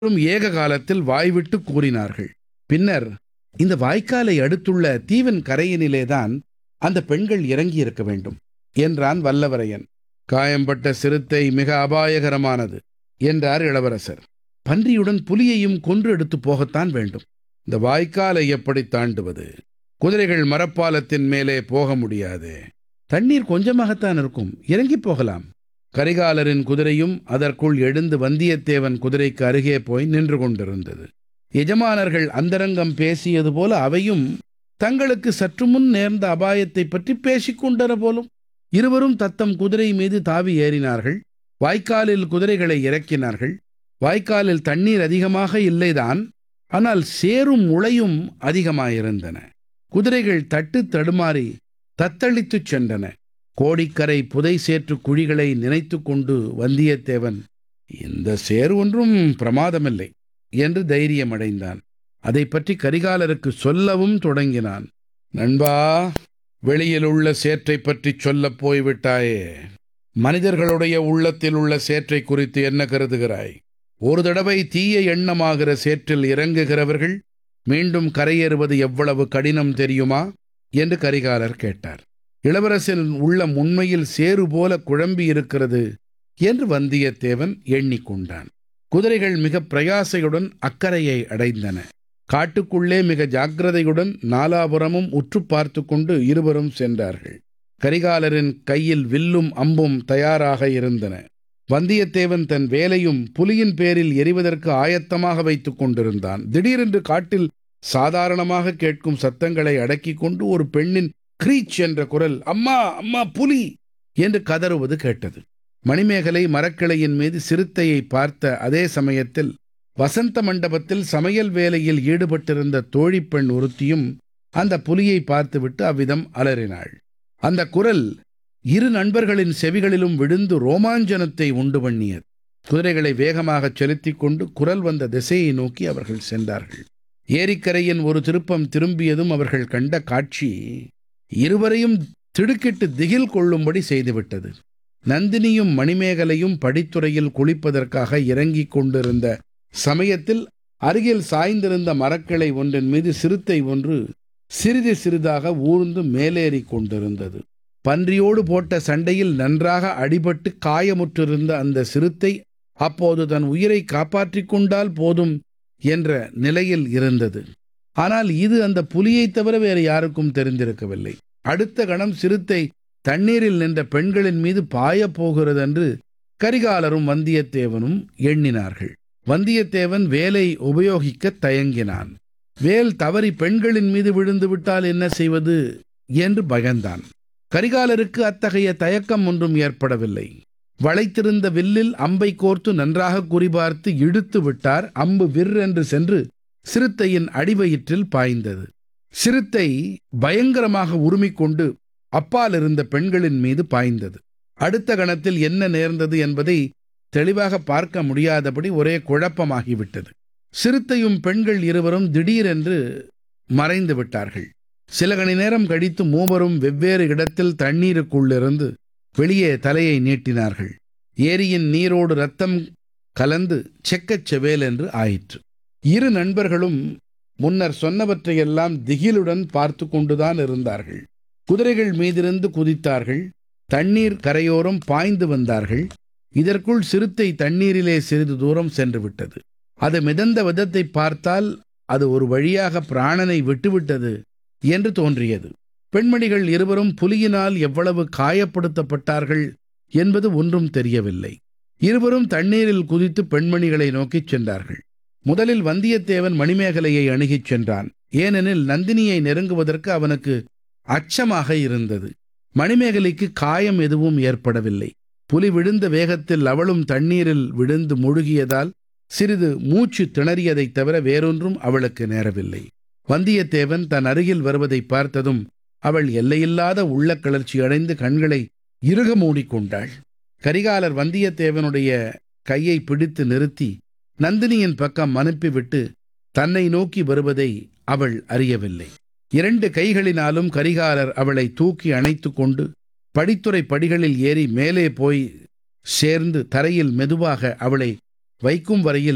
இருவரும் ஏக காலத்தில் வாய்விட்டு கூறினார்கள் பின்னர் இந்த வாய்க்காலை அடுத்துள்ள தீவின் கரையினிலேதான் அந்த பெண்கள் இறங்கியிருக்க வேண்டும் என்றான் வல்லவரையன் காயம்பட்ட சிறுத்தை மிக அபாயகரமானது என்றார் இளவரசர் பன்றியுடன் புலியையும் கொன்று எடுத்து போகத்தான் வேண்டும் இந்த வாய்க்காலை எப்படி தாண்டுவது குதிரைகள் மரப்பாலத்தின் மேலே போக முடியாது தண்ணீர் கொஞ்சமாகத்தான் இருக்கும் இறங்கி போகலாம் கரிகாலரின் குதிரையும் அதற்குள் எழுந்து வந்தியத்தேவன் குதிரைக்கு அருகே போய் நின்று கொண்டிருந்தது எஜமானர்கள் அந்தரங்கம் பேசியது போல அவையும் தங்களுக்கு சற்று முன் நேர்ந்த அபாயத்தைப் பற்றி பேசிக் கொண்டன போலும் இருவரும் தத்தம் குதிரை மீது தாவி ஏறினார்கள் வாய்க்காலில் குதிரைகளை இறக்கினார்கள் வாய்க்காலில் தண்ணீர் அதிகமாக இல்லைதான் ஆனால் சேரும் முளையும் அதிகமாயிருந்தன குதிரைகள் தட்டு தடுமாறி தத்தளித்துச் சென்றன கோடிக்கரை புதை சேற்று குழிகளை நினைத்து கொண்டு வந்தியத்தேவன் இந்த சேர் ஒன்றும் பிரமாதமில்லை என்று தைரியமடைந்தான் அதை பற்றி கரிகாலருக்கு சொல்லவும் தொடங்கினான் நண்பா வெளியில் உள்ள சேற்றை பற்றி சொல்லப் போய்விட்டாயே மனிதர்களுடைய உள்ளத்தில் உள்ள சேற்றை குறித்து என்ன கருதுகிறாய் ஒரு தடவை தீய எண்ணமாகிற சேற்றில் இறங்குகிறவர்கள் மீண்டும் கரையேறுவது எவ்வளவு கடினம் தெரியுமா என்று கரிகாலர் கேட்டார் இளவரசன் உள்ளம் உண்மையில் சேறு போல குழம்பி இருக்கிறது என்று வந்தியத்தேவன் எண்ணிக்கொண்டான் குதிரைகள் மிக பிரயாசையுடன் அக்கறையை அடைந்தன காட்டுக்குள்ளே மிக ஜாக்கிரதையுடன் நாலாபுரமும் உற்று பார்த்து கொண்டு இருவரும் சென்றார்கள் கரிகாலரின் கையில் வில்லும் அம்பும் தயாராக இருந்தன வந்தியத்தேவன் தன் வேலையும் புலியின் பேரில் எரிவதற்கு ஆயத்தமாக வைத்துக் கொண்டிருந்தான் திடீரென்று காட்டில் சாதாரணமாக கேட்கும் சத்தங்களை அடக்கிக் கொண்டு ஒரு பெண்ணின் கிரீச் என்ற குரல் அம்மா அம்மா புலி என்று கதறுவது கேட்டது மணிமேகலை மரக்கிளையின் மீது சிறுத்தையை பார்த்த அதே சமயத்தில் வசந்த மண்டபத்தில் சமையல் வேலையில் ஈடுபட்டிருந்த தோழிப்பெண் ஒருத்தியும் அந்த புலியை பார்த்துவிட்டு அவ்விதம் அலறினாள் அந்த குரல் இரு நண்பர்களின் செவிகளிலும் விழுந்து ரோமாஞ்சனத்தை உண்டு பண்ணியது குதிரைகளை வேகமாகச் செலுத்திக் கொண்டு குரல் வந்த திசையை நோக்கி அவர்கள் சென்றார்கள் ஏரிக்கரையின் ஒரு திருப்பம் திரும்பியதும் அவர்கள் கண்ட காட்சி இருவரையும் திடுக்கிட்டு திகில் கொள்ளும்படி செய்துவிட்டது நந்தினியும் மணிமேகலையும் படித்துறையில் குளிப்பதற்காக இறங்கிக் கொண்டிருந்த சமயத்தில் அருகில் சாய்ந்திருந்த மரக்கிளை ஒன்றின் மீது சிறுத்தை ஒன்று சிறிது சிறிதாக ஊர்ந்து மேலேறி கொண்டிருந்தது பன்றியோடு போட்ட சண்டையில் நன்றாக அடிபட்டு காயமுற்றிருந்த அந்த சிறுத்தை அப்போது தன் உயிரை காப்பாற்றிக் கொண்டால் போதும் என்ற நிலையில் இருந்தது ஆனால் இது அந்த புலியைத் தவிர வேறு யாருக்கும் தெரிந்திருக்கவில்லை அடுத்த கணம் சிறுத்தை தண்ணீரில் நின்ற பெண்களின் மீது பாயப் போகிறதென்று கரிகாலரும் வந்தியத்தேவனும் எண்ணினார்கள் வந்தியத்தேவன் வேலை உபயோகிக்க தயங்கினான் வேல் தவறி பெண்களின் மீது விழுந்து விட்டால் என்ன செய்வது என்று பயந்தான் கரிகாலருக்கு அத்தகைய தயக்கம் ஒன்றும் ஏற்படவில்லை வளைத்திருந்த வில்லில் அம்பை கோர்த்து நன்றாக குறிபார்த்து இழுத்து விட்டார் அம்பு விர் என்று சென்று சிறுத்தையின் அடிவயிற்றில் பாய்ந்தது சிறுத்தை பயங்கரமாக உருமிக்கொண்டு அப்பால் இருந்த பெண்களின் மீது பாய்ந்தது அடுத்த கணத்தில் என்ன நேர்ந்தது என்பதை தெளிவாக பார்க்க முடியாதபடி ஒரே குழப்பமாகிவிட்டது சிறுத்தையும் பெண்கள் இருவரும் திடீரென்று மறைந்து விட்டார்கள் சில கணி நேரம் கழித்து மூவரும் வெவ்வேறு இடத்தில் தண்ணீருக்குள்ளிருந்து வெளியே தலையை நீட்டினார்கள் ஏரியின் நீரோடு ரத்தம் கலந்து செக்கச் செவேல் என்று ஆயிற்று இரு நண்பர்களும் முன்னர் சொன்னவற்றையெல்லாம் திகிலுடன் பார்த்து கொண்டுதான் இருந்தார்கள் குதிரைகள் மீதிருந்து குதித்தார்கள் தண்ணீர் கரையோரம் பாய்ந்து வந்தார்கள் இதற்குள் சிறுத்தை தண்ணீரிலே சிறிது தூரம் சென்று விட்டது அது மிதந்த விதத்தை பார்த்தால் அது ஒரு வழியாக பிராணனை விட்டுவிட்டது என்று தோன்றியது பெண்மணிகள் இருவரும் புலியினால் எவ்வளவு காயப்படுத்தப்பட்டார்கள் என்பது ஒன்றும் தெரியவில்லை இருவரும் தண்ணீரில் குதித்து பெண்மணிகளை நோக்கிச் சென்றார்கள் முதலில் வந்தியத்தேவன் மணிமேகலையை அணுகிச் சென்றான் ஏனெனில் நந்தினியை நெருங்குவதற்கு அவனுக்கு அச்சமாக இருந்தது மணிமேகலைக்கு காயம் எதுவும் ஏற்படவில்லை புலி விழுந்த வேகத்தில் அவளும் தண்ணீரில் விழுந்து முழுகியதால் சிறிது மூச்சு திணறியதைத் தவிர வேறொன்றும் அவளுக்கு நேரவில்லை வந்தியத்தேவன் தன் அருகில் வருவதை பார்த்ததும் அவள் எல்லையில்லாத உள்ள கிளர்ச்சி அடைந்து கண்களை இறுக மூடிக்கொண்டாள் கரிகாலர் வந்தியத்தேவனுடைய கையை பிடித்து நிறுத்தி நந்தினியின் பக்கம் அனுப்பிவிட்டு தன்னை நோக்கி வருவதை அவள் அறியவில்லை இரண்டு கைகளினாலும் கரிகாலர் அவளை தூக்கி அணைத்து கொண்டு படித்துறை படிகளில் ஏறி மேலே போய் சேர்ந்து தரையில் மெதுவாக அவளை வைக்கும் வரையில்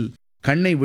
கண்ணை